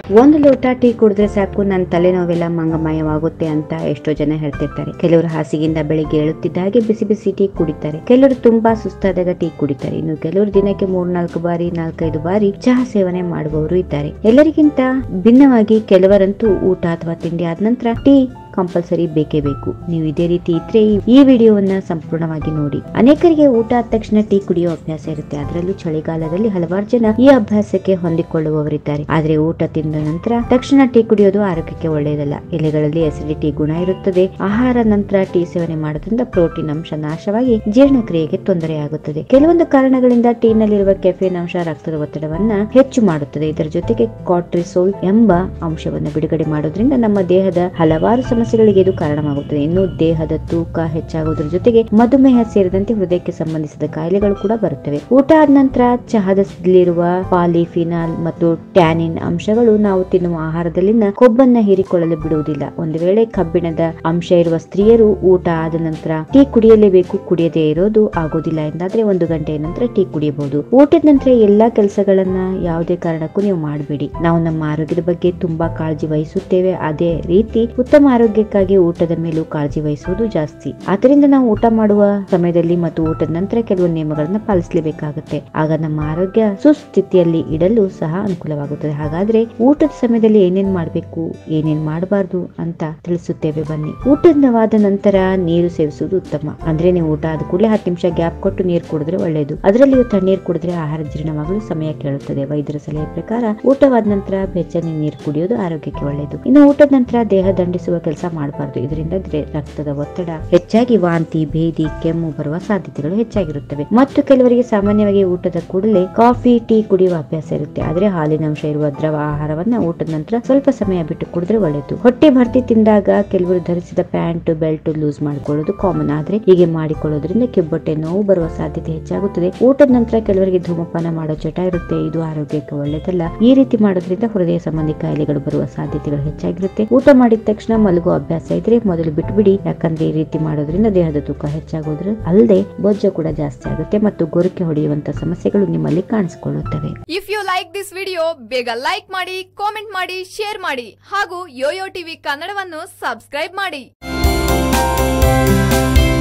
ಒಂದು ಲೋಟ ಟೀ ಕುಡಿದ್ರೆ ಸಾಕು ನನ್ನ ತಲೆನೋವೆಲ್ಲ ಮಂಗಮಯವಾಗುತ್ತೆ ಅಂತ ಎಷ್ಟೋ ಜನ ಹೇಳ್ತಿರ್ತಾರೆ ಕೆಲವರು ಹಾಸಿಗೆಯಿಂದ ಬೆಳಿಗ್ಗೆ ಏಳುತ್ತಿದ್ದ ಹಾಗೆ ಬಿಸಿ ಬಿಸಿ ಟೀ ಕುಡಿತಾರೆ ಕೆಲವರು ತುಂಬಾ ಸುಸ್ತಾದಾಗ ಟೀ ಕುಡಿತಾರೆ ಇನ್ನು ಕೆಲವರು ದಿನಕ್ಕೆ ಮೂರ್ನಾಲ್ಕು ಬಾರಿ ನಾಲ್ಕೈದು ಬಾರಿ ಚಹಾ ಸೇವನೆ ಮಾಡುವವರು ಇದ್ದಾರೆ ಎಲ್ಲರಿಗಿಂತ ಭಿನ್ನವಾಗಿ ಕೆಲವರಂತೂ ಊಟ ಅಥವಾ ತಿಂಡಿ ಆದ ನಂತರ ಟೀ ಕಂಪಲ್ಸರಿ ಬೇಕೇ ಬೇಕು ನೀವು ಇದೇ ರೀತಿ ಇದ್ರೆ ಈ- ಈ ವಿಡಿಯೋವನ್ನ ಸಂಪೂರ್ಣವಾಗಿ ನೋಡಿ ಅನೇಕರಿಗೆ ಊಟ ಆದ ತಕ್ಷಣ ಟೀ ಕುಡಿಯೋ ಅಭ್ಯಾಸ ಇರುತ್ತೆ ಅದರಲ್ಲೂ ಚಳಿಗಾಲದಲ್ಲಿ ಹಲವಾರು ಜನ ಈ ಅಭ್ಯಾಸಕ್ಕೆ ಹೊಂದಿಕೊಳ್ಳುವವರಿದ್ದಾರೆ ಆದ್ರೆ ಊಟ ತಿಂದ ನಂತರ ತಕ್ಷಣ ಟೀ ಕುಡಿಯೋದು ಆರೋಗ್ಯಕ್ಕೆ ಒಳ್ಳೆಯದಲ್ಲ ಎಲೆಗಳಲ್ಲಿ ಅಸಿಡಿಟಿ ಗುಣ ಇರುತ್ತದೆ ಆಹಾರ ನಂತರ ಟೀ ಸೇವನೆ ಮಾಡೋದ್ರಿಂದ ಪ್ರೋಟೀನ್ ಅಂಶ ನಾಶವಾಗಿ ಜೀರ್ಣಕ್ರಿಯೆಗೆ ತೊಂದರೆಯಾಗುತ್ತದೆ ಕೆಲವೊಂದು ಕಾರಣಗಳಿಂದ ಟೀ ನಲ್ಲಿರುವ ಕೆಫೆನ್ ಅಂಶ ರಕ್ತದ ಒತ್ತಡವನ್ನ ಹೆಚ್ಚು ಮಾಡುತ್ತದೆ ಇದರ ಜೊತೆಗೆ ಕಾರ್ಟ್ರಿಸೋಲ್ ಎಂಬ ಅಂಶವನ್ನು ಬಿಡುಗಡೆ ಮಾಡೋದ್ರಿಂದ ನಮ್ಮ ದೇಹದ ಹಲವಾರು ಸಮಸ್ಯೆಗಳಿಗೆ ಇದು ಕಾರಣವಾಗುತ್ತದೆ ಇನ್ನು ದೇಹದ ತೂಕ ಹೆಚ್ಚಾಗುವುದರ ಜೊತೆಗೆ ಮಧುಮೇಹ ಸೇರಿದಂತೆ ಹೃದಯಕ್ಕೆ ಸಂಬಂಧಿಸಿದ ಕಾಯಿಲೆಗಳು ಕೂಡ ಬರುತ್ತವೆ ಊಟ ಆದ ನಂತರ ಚಹದಲ್ಲಿರುವ ಪಾಲಿಫಿನಾಲ್ ಮತ್ತು ಟ್ಯಾನಿನ್ ಅಂಶಗಳು ನಾವು ತಿನ್ನುವ ಆಹಾರದಲ್ಲಿನ ಕೊಬ್ಬನ್ನ ಹೀರಿಕೊಳ್ಳಲು ಬಿಡುವುದಿಲ್ಲ ಒಂದು ವೇಳೆ ಕಬ್ಬಿಣದ ಅಂಶ ಇರುವ ಸ್ತ್ರೀಯರು ಊಟ ಆದ ನಂತರ ಟೀ ಕುಡಿಯಲೇಬೇಕು ಕುಡಿಯದೇ ಇರೋದು ಆಗೋದಿಲ್ಲ ಎಂದಾದ್ರೆ ಒಂದು ಗಂಟೆಯ ನಂತರ ಟೀ ಕುಡಿಯಬಹುದು ಊಟದ ನಂತರ ಎಲ್ಲಾ ಕೆಲಸಗಳನ್ನ ಯಾವುದೇ ಕಾರಣಕ್ಕೂ ನೀವು ಮಾಡಬೇಡಿ ನಾವು ನಮ್ಮ ಆರೋಗ್ಯದ ಬಗ್ಗೆ ತುಂಬಾ ಕಾಳಜಿ ವಹಿಸುತ್ತೇವೆ ಅದೇ ರೀತಿ ಉತ್ತಮ ಆರೋಗ್ಯಕ್ಕಾಗಿ ಊಟದ ಮೇಲೂ ಕಾಳಜಿ ವಹಿಸುವುದು ಜಾಸ್ತಿ ಆದ್ದರಿಂದ ನಾವು ಊಟ ಮಾಡುವ ಸಮಯದಲ್ಲಿ ಮತ್ತು ಊಟದ ನಂತರ ಕೆಲವು ನಿಯಮಗಳನ್ನ ಪಾಲಿಸಲೇಬೇಕಾಗುತ್ತೆ ಆಗ ನಮ್ಮ ಆರೋಗ್ಯ ಸುಸ್ಥಿತಿಯಲ್ಲಿ ಇಡಲು ಸಹ ಅನುಕೂಲವಾಗುತ್ತದೆ ಹಾಗಾದ್ರೆ ಊಟದ ಸಮಯದಲ್ಲಿ ಏನೇನ್ ಮಾಡಬೇಕು ಏನೇನ್ ಮಾಡಬಾರ್ದು ಅಂತ ತಿಳಿಸುತ್ತೇವೆ ಬನ್ನಿ ಊಟದವಾದ ನಂತರ ನೀರು ಸೇವಿಸುವುದು ಉತ್ತಮ ಅಂದ್ರೆ ನೀವು ಊಟ ಆದ ಕೂಡಲೇ ಹತ್ತು ನಿಮಿಷ ಗ್ಯಾಪ್ ಕೊಟ್ಟು ನೀರು ಕುಡಿದ್ರೆ ಒಳ್ಳೆಯದು ಅದರಲ್ಲಿಯೂ ತಣ್ಣೀರು ಕುಡಿದ್ರೆ ಆಹಾರ ಜೀರ್ಣವಾಗಲು ಸಮಯ ಕೇಳುತ್ತದೆ ವೈದ್ಯರ ಸಲಹೆ ಪ್ರಕಾರ ಊಟವಾದ ನಂತರ ಬೆಚ್ಚನೆ ನೀರು ಕುಡಿಯೋದು ಆರೋಗ್ಯಕ್ಕೆ ಒಳ್ಳೆಯದು ಇನ್ನು ಊಟದ ನಂತರ ದೇಹ ದಂಡಿಸುವ ಕೆಲಸ ಮಾಡಬಾರ್ದು ಇದರಿಂದ ದ್ರೆ- ರಕ್ತದ ಒತ್ತಡ ಹೆಚ್ಚಾಗಿ ವಾಂತಿ ಭೇದಿ ಕೆಮ್ಮು ಬರುವ ಸಾಧ್ಯತೆಗಳು ಹೆಚ್ಚಾಗಿರುತ್ತವೆ ಮತ್ತು ಕೆಲವರಿಗೆ ಸಾಮಾನ್ಯವಾಗಿ ಊಟದ ಕೂಡಲೇ ಕಾಫಿ ಟೀ ಕುಡಿಯುವ ಅಭ್ಯಾಸ ಇರುತ್ತೆ ಆದ್ರೆ ಹಾಲಿನ ಅಂಶ ಇರುವ ದ್ರವ ಆಹಾರವನ್ನ ಊಟದ ನಂತರ ಸ್ವಲ್ಪ ಸಮಯ ಬಿಟ್ಟು ಕುಡಿದ್ರೆ ಒಳ್ಳೆಯದು ಹೊಟ್ಟೆ ಭರ್ತಿ ತಿಂದಾಗ ಕೆಲವರು ಧರಿಸಿದ ಪ್ಯಾಂಟ್ ಬೆಲ್ಟ್ ಲೂಸ್ ಮಾಡಿಕೊಳ್ಳೋದು ಕಾಮನ್ ಆದ್ರೆ ಹೀಗೆ ಮಾಡಿಕೊಳ್ಳೋದ್ರಿಂದ ಕಿಬ್ಬೊಟ್ಟೆ ನೋವು ಬರುವ ಸಾಧ್ಯತೆ ಹೆಚ್ಚಾಗುತ್ತದೆ ಊಟದ ನಂತರ ಕೆಲವರಿಗೆ ಧೂಮಪಾನ ಮಾಡೋ ಚಟ ಇರುತ್ತೆ ಇದು ಆರೋಗ್ಯಕ್ಕೆ ಒಳ್ಳೆಯದಲ್ಲ ಈ ರೀತಿ ಮಾಡೋದ್ರಿಂದ ಹೃದಯ ಸಂಬಂಧಿ ಕಾಯಿಲೆಗಳು ಬರುವ ಸಾಧ್ಯತೆಗಳು ಹೆಚ್ಚಾಗಿರುತ್ತೆ ಊಟ ಮಾಡಿದ ತಕ್ಷಣ ಮಲಗುವ ಅಭ್ಯಾಸ ಇದ್ರೆ ಮೊದಲು ಬಿಟ್ಬಿಡಿ ಯಾಕಂದ್ರೆ ಈ ರೀತಿ ಮಾಡೋದ್ರಿಂದ ದೇಹದ ತೂಕ ಹೆಚ್ಚಾಗೋದ್ರ ಅಲ್ಲದೆ ಬೊಜ್ಜ ಕೂಡ ಜಾಸ್ತಿ ಆಗುತ್ತೆ ಮತ್ತು ಗೊರಕೆ ಹೊಡೆಯುವಂತ ಸಮಸ್ಯೆಗಳು ನಿಮ್ಮಲ್ಲಿ ಕಾಣಿಸಿಕೊಳ್ಳುತ್ತವೆ if you like this video ಬೇಗ ಲೈಕ್ ಮಾಡಿ ಕಾಮೆಂಟ್ ಮಾಡಿ ಶೇರ್ ಮಾಡಿ ಹಾಗೂ ಯೋಯೋ ಟಿವಿ ಕನ್ನಡವನ್ನು ಸಬ್ಸ್ಕ್ರೈಬ್ ಮಾಡಿ